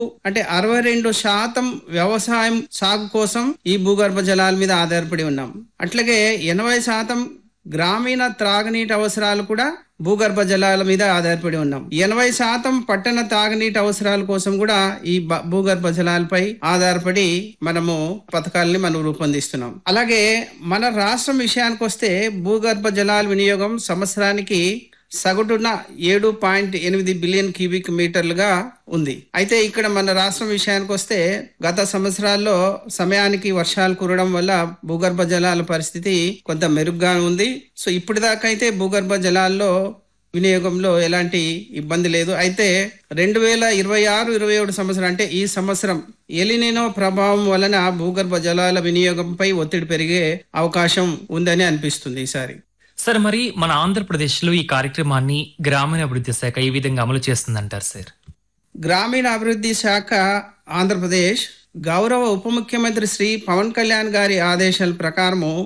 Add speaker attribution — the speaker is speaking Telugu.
Speaker 1: అంటే అరవై రెండు శాతం వ్యవసాయం సాగు కోసం ఈ భూగర్భ జలాల మీద ఆధారపడి ఉన్నాం అట్లాగే ఎనభై శాతం గ్రామీణ త్రాగునీటి అవసరాలు కూడా భూగర్భ జలాల మీద ఆధారపడి ఉన్నాం ఎనభై శాతం పట్టణ తాగునీటి అవసరాల కోసం కూడా ఈ బ- భూగర్భ జలాలపై ఆధారపడి మనము పథకాలని మనం రూపొందిస్తున్నాం అలాగే మన రాష్ట్రం విషయానికి వస్తే భూగర్భ జలాల వినియోగం సంవత్సరానికి సగటున ఏడు పాయింట్ ఎనిమిది బిలియన్ క్యూబిక్ మీటర్లుగా ఉంది అయితే ఇక్కడ మన రాష్ట్రం విషయానికి వస్తే గత సంవత్సరాల్లో సమయానికి వర్షాలు కురవడం వల్ల భూగర్భ జలాల పరిస్థితి కొంత మెరుగ్గా ఉంది సో ఇప్పటిదాకా అయితే భూగర్భ జలాల్లో వినియోగంలో ఎలాంటి ఇబ్బంది లేదు అయితే రెండు వేల ఇరవై ఆరు ఇరవై ఏడు సంవత్సరం అంటే ఈ సంవత్సరం ఎలినినో ప్రభావం వలన భూగర్భ జలాల వినియోగంపై ఒత్తిడి పెరిగే అవకాశం ఉందని అనిపిస్తుంది ఈసారి
Speaker 2: సార్ మరి మన ఆంధ్రప్రదేశ్లో ఈ కార్యక్రమాన్ని గ్రామీణాభివృద్ధి శాఖ ఏ విధంగా అమలు చేస్తుందంటారు సార్
Speaker 1: గ్రామీణ అభివృద్ధి శాఖ ఆంధ్రప్రదేశ్ గౌరవ ఉప ముఖ్యమంత్రి శ్రీ పవన్ కళ్యాణ్ గారి ఆదేశాల ప్రకారము